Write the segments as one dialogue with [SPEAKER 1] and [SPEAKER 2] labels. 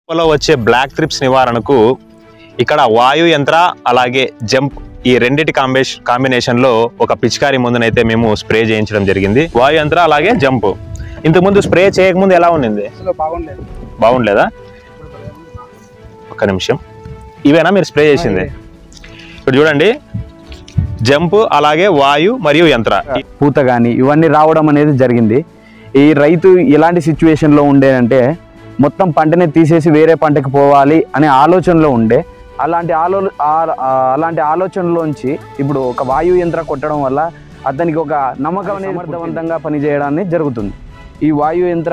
[SPEAKER 1] లో వచ్చే black thrips నివారణకు ఇక్కడ వాయు యంత్ర అలాగే జంప్ ఈ రెండిటి కాంబినేషన్ కాంబినేషన్ లో ఒక పిచికారి మందునైతే మేము స్ప్రే చేయించడం జరిగింది వాయు యంత్ర అలాగే జంప్ ఇంతకుముందు స్ప్రే చేయకముందు ఎలా ఉండింది
[SPEAKER 2] అసలు బాగుండలేదు
[SPEAKER 1] బాగుండలేదా ఒక్క నిమిషం ఇవేనా మీరు స్ప్రే చేసింది ఇప్పుడు చూడండి జంప్ అలాగే వాయు మరియు యంత్ర
[SPEAKER 3] పూత కానీ ఇవన్నీ రావడం అనేది జరిగింది ఈ రైతు ఎలాంటి సిచ్యువేషన్లో ఉండేదంటే మొత్తం పంటనే తీసేసి వేరే పంటకి పోవాలి అనే ఆలోచనలో ఉండే అలాంటి ఆలో ఆ- ఆ- అలాంటి ఆలోచనలోంచి ఇప్పుడు ఒక వాయు యంత్ర కొట్టడం వల్ల అతనికి ఒక నమ్మకం అనేది సమర్థవంతంగా పనిచేయడాన్ని జరుగుతుంది ఈ వాయు యంత్ర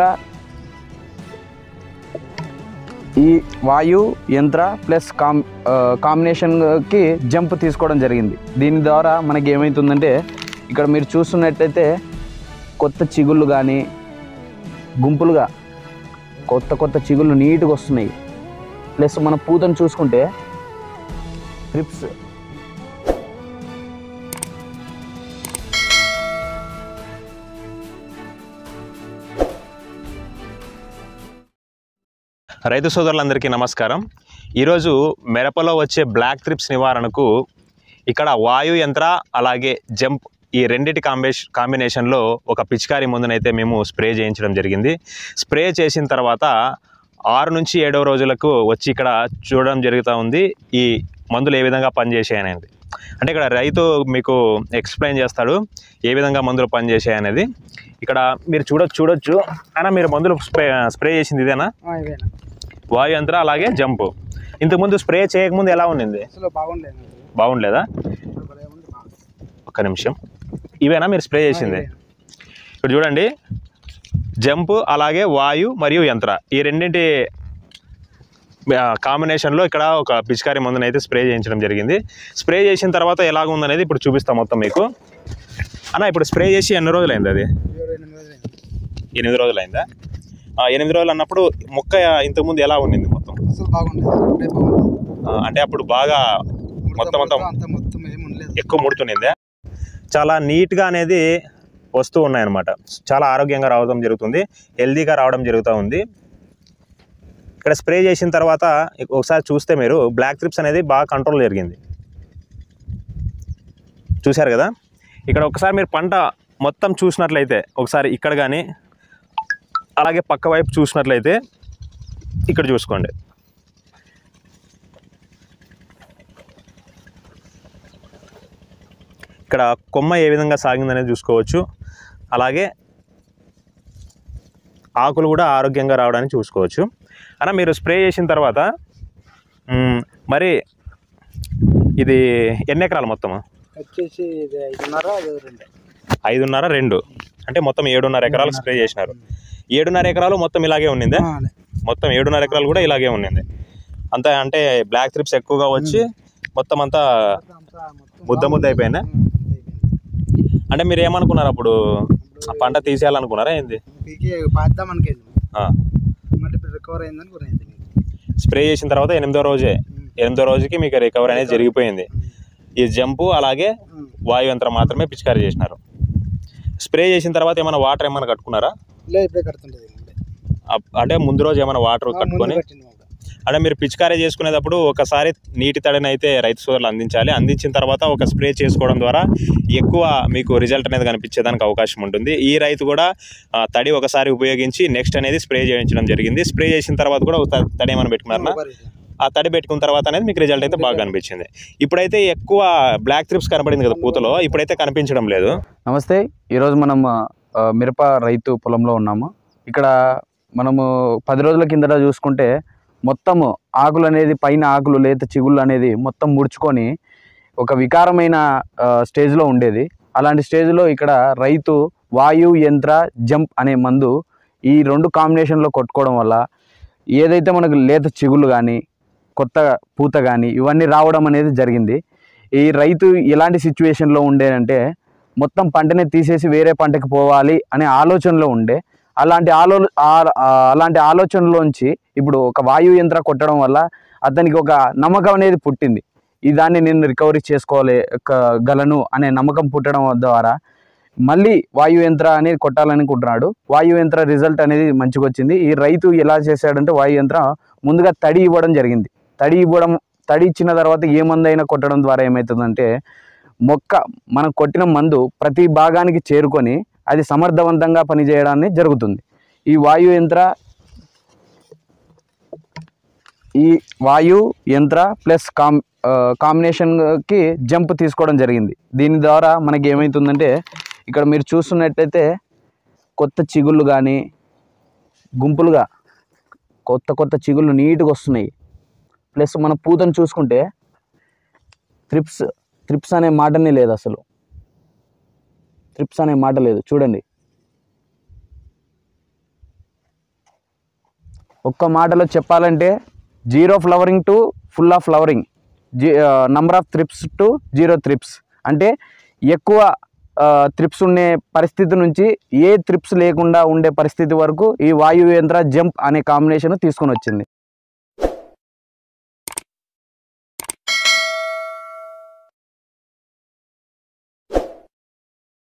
[SPEAKER 3] ఈ వాయు యంత్ర ప్లస్ కామ్ ఆ, కాంబినేషన్కి జంప్ తీసుకోవడం జరిగింది దీని ద్వారా మనకి ఏమవుతుందంటే ఇక్కడ మీరు చూస్తున్నట్టయితే కొత్త చిగుళ్ళు కానీ గుంపులుగా కొత్త కొత్త చిగుళ్ళు నీట్గా వస్తున్నాయి ప్లస్ మన పూతను చూసుకుంటే ట్రిప్స్
[SPEAKER 1] రైతు సోదరులందరికీ నమస్కారం ఈరోజు మిరపలో వచ్చే బ్లాక్ త్రిప్స్ నివారణకు ఇక్కడ వాయు యంత్ర అలాగే జంప్ ఈ రెండిటి కాంబినేషన్ కాంబినేషన్లో ఒక పిచికారి మందునైతే మేము స్ప్రే చేయించడం జరిగింది స్ప్రే చేసిన తర్వాత ఆరు నుంచి ఏడవ రోజులకు వచ్చి ఇక్కడ చూడడం జరుగుతూ ఉంది ఈ మందులు ఏ విధంగా పనిచేసాయనేది అంటే ఇక్కడ రైతు మీకు ఎక్స్ప్లెయిన్ చేస్తాడు ఏ విధంగా మందులు పనిచేసాయనేది ఇక్కడ మీరు చూడ చూడొచ్చు అయినా మీరు మందులు స్ప్రే స్ప్రే చేసింది ఇదేనా
[SPEAKER 2] ఇవేనా
[SPEAKER 1] వాయు యంత్ర అలాగే జంప్ ఇంతకుముందు స్ప్రే చేయకముందు ఎలా ఉండింది
[SPEAKER 2] అసలు బాగుండలేదు
[SPEAKER 1] బాగుండలేదా
[SPEAKER 2] ఇప్పుడు భలే ఉంది బాగుంది.
[SPEAKER 1] ఒక్క నిమిషం ఇవేనా మీరు స్ప్రే చేసింది ఇప్పుడు చూడండి జంప్ అలాగే వాయు మరియు యంత్ర ఈ రెండింటి ఆ, కాంబినేషన్లో ఇక్కడ ఒక పిచికారి మందుని అయితే స్ప్రే చేయించడం జరిగింది స్ప్రే చేసిన తర్వాత ఎలాగ ఉందనేది ఇప్పుడు చూపిస్తాం మొత్తం మీకు అన్న ఇప్పుడు స్ప్రే చేసి ఎన్ని రోజులైంది అది
[SPEAKER 2] ఇరవై ఎనిమిది రోజులు అయింది.
[SPEAKER 1] ఎనిమిది రోజులైందా ఆ, ఎనిమిది రోజులు అన్నప్పుడు మొక్క ఇంతకుముందు ఎలా ఉండింది మొత్తం
[SPEAKER 2] అసలు బాగుండలేదు ఇప్పుడే బాగుంది
[SPEAKER 1] ఆ, అంటే అప్పుడు బాగా మొత్తం మొత్తం
[SPEAKER 2] అంత మొత్తం ఏం ఉండలేదు
[SPEAKER 1] ఎక్కువ ముడుతునిందే చాలా నీట్గా అనేది వస్తూ ఉన్నాయన్నమాట చాలా ఆరోగ్యంగా రావడం జరుగుతుంది హెల్దీగా రావడం జరుగుతూ ఉంది ఇక్కడ స్ప్రే చేసిన తర్వాత ఒకసారి చూస్తే మీరు బ్లాక్ ట్రిప్స్ అనేది బాగా కంట్రోల్ జరిగింది చూశారు కదా ఇక్కడ ఒకసారి మీరు పంట మొత్తం చూసినట్లయితే ఒకసారి ఇక్కడ కానీ అలాగే పక్క వైపు చూసినట్లయితే ఇక్కడ చూసుకోండి ఇక్కడ కొమ్మ ఏ విధంగా సాగిందనేది చూసుకోవచ్చు అలాగే ఆకులు కూడా ఆరోగ్యంగా రావడానికి చూసుకోవచ్చు అన్న మీరు స్ప్రే చేసిన తర్వాత మ్, మరి ఇది ఎన్ని ఎకరాలు మొత్తం
[SPEAKER 2] వచ్చేసి ఇది ఐదున్నర అది రెండు
[SPEAKER 1] ఐదున్నర రెండు అంటే మొత్తం ఏడున్నర ఎకరాలు స్ప్రే చేసినారు ఏడున్నర ఎకరాలు మొత్తం ఇలాగే ఉండిందే
[SPEAKER 2] ఆ, అదే.
[SPEAKER 1] మొత్తం ఏడున్నర ఎకరాలు కూడా ఇలాగే ఉండింది అంతా అంటే బ్లాక్ త్రిప్స్ ఎక్కువగా వచ్చి మొత్తం అంతా
[SPEAKER 2] అంతా మొత్తం
[SPEAKER 1] ముద్ద ముద్ద అయిపోయిందా
[SPEAKER 2] ఆ, ముద్ద అయిపోయింది.
[SPEAKER 1] అంటే మీరు ఏమనుకున్నారు అప్పుడు ఆ పంట తీసేయాలనుకున్నారా ఏంది
[SPEAKER 2] పీకి పాద్దాం అనుకేది
[SPEAKER 1] ఆ.
[SPEAKER 2] మళ్ళీ ఇప్పుడు రికవర్ అయిందని గురైంది
[SPEAKER 1] స్ప్రే చేసిన తర్వాత ఎనిమిదో రోజే ఎనిమిదో రోజుకి మీకు రికవరీ అనేది జరిగిపోయింది ఈ జంపు అలాగే వాయు యంత్రం మాత్రమే పిచికారీ చేసినారు స్ప్రే చేసిన తర్వాత ఏమైనా వాటర్ ఏమైనా కట్టుకున్నారా
[SPEAKER 2] లేదు ఇప్పుడే కడుతుంటది ఇప్పుడే.
[SPEAKER 1] అప్- అంటే ముందు రోజు ఏమైనా వాటర్
[SPEAKER 2] ఆ, ముందు
[SPEAKER 1] కట్టుకొని
[SPEAKER 2] కట్టింది మాకు.
[SPEAKER 1] అంటే మీరు పిచికారీ చేసుకునేటప్పుడు ఒకసారి నీటి తడిని అయితే రైతు సోదరులు అందించాలి అందించిన తర్వాత ఒక స్ప్రే చేసుకోవడం ద్వారా ఎక్కువ మీకు రిజల్ట్ అనేది కనిపించేదానికి అవకాశం ఉంటుంది ఈ రైతు కూడా ఆ, తడి ఒకసారి ఉపయోగించి నెక్స్ట్ అనేది స్ప్రే చేయించడం జరిగింది స్ప్రే చేసిన తర్వాత కూడా ఒక త- తడి ఏమైనా పెట్టుకున్నారా
[SPEAKER 2] ఒకరి ఇది.
[SPEAKER 1] ఆ తడి పెట్టుకున్న తర్వాత అనేది మీకు రిజల్ట్ అయితే బాగా కనిపించింది ఇప్పుడైతే ఎక్కువ బ్లాక్ త్రిప్స్ కనపడింది కదా పూతలో ఇప్పుడైతే కనిపించడం లేదు
[SPEAKER 3] నమస్తే ఈరోజు మనం ఆ, మిరప రైతు పొలంలో ఉన్నాము ఇక్కడ మనము పది రోజుల కిందట చూసుకుంటే మొత్తము ఆకులు అనేది పైన ఆకులు లేత చిగుళ్ళు అనేది మొత్తం ముడుచుకొని ఒక వికారమైన ఆ, స్టేజ్లో ఉండేది అలాంటి స్టేజ్లో ఇక్కడ రైతు వాయు యంత్ర జంప్ అనే మందు ఈ రెండు కాంబినేషన్లో కొట్టుకోవడం వల్ల ఏదైతే మనకు లేత చిగుళ్ళు కానీ కొత్త పూత కానీ ఇవన్నీ రావడం అనేది జరిగింది ఈ రైతు ఎలాంటి సిచ్యువేషన్లో ఉండేదంటే మొత్తం పంటనే తీసేసి వేరే పంటకి పోవాలి అనే ఆలోచనలో ఉండే అలాంటి ఆలో ఆ- ఆ- అలాంటి ఆలోచనలోంచి ఇప్పుడు ఒక వాయు యంత్ర కొట్టడం వల్ల అతనికి ఒక నమ్మకం అనేది పుట్టింది ఈ దాన్ని నేను రికవరీ చేసుకోవాలి క- గలను అనే నమ్మకం పుట్టడం ద్వారా మళ్ళీ వాయు యంత్ర అనేది కొట్టాలనుకుంటున్నాడు వాయు యంత్ర రిజల్ట్ అనేది మంచిగా వచ్చింది ఈ రైతు ఎలా చేశాడంటే వాయు యంత్ర ముందుగా తడి ఇవ్వడం జరిగింది తడి ఇవ్వడం తడి ఇచ్చిన తర్వాత ఏ మందు అయినా కొట్టడం ద్వారా ఏమవుతుందంటే మొక్క మనం కొట్టిన మందు ప్రతి భాగానికి చేరుకొని అది సమర్థవంతంగా పనిచేయడాన్ని జరుగుతుంది ఈ వాయు యంత్ర ఈ వాయు యంత్ర ప్లస్ కామ్ ఆ, కాంబినేషన్కి జంప్ తీసుకోవడం జరిగింది దీని ద్వారా మనకి ఏమవుతుందంటే ఇక్కడ మీరు చూస్తున్నట్టయితే కొత్త చిగుళ్ళు కానీ గుంపులుగా కొత్త కొత్త చిగుళ్ళు నీట్గా వస్తున్నాయి ప్లస్ మన పూతను చూసుకుంటే త్రిప్స్ త్రిప్స్ అనే మాటనే లేదు అసలు త్రిప్స్ అనే మాట లేదు చూడండి ఒక్క మాటలో చెప్పాలంటే zero flowering to full of flowering జీ number of thrips to zero thrips అంటే ఎక్కువ త్రిప్స్ ఉండే పరిస్థితి నుంచి ఏ త్రిప్స్ లేకుండా ఉండే పరిస్థితి వరకు ఈ వాయు యంత్ర జంప్ అనే కాంబినేషన్ తీసుకొని వచ్చింది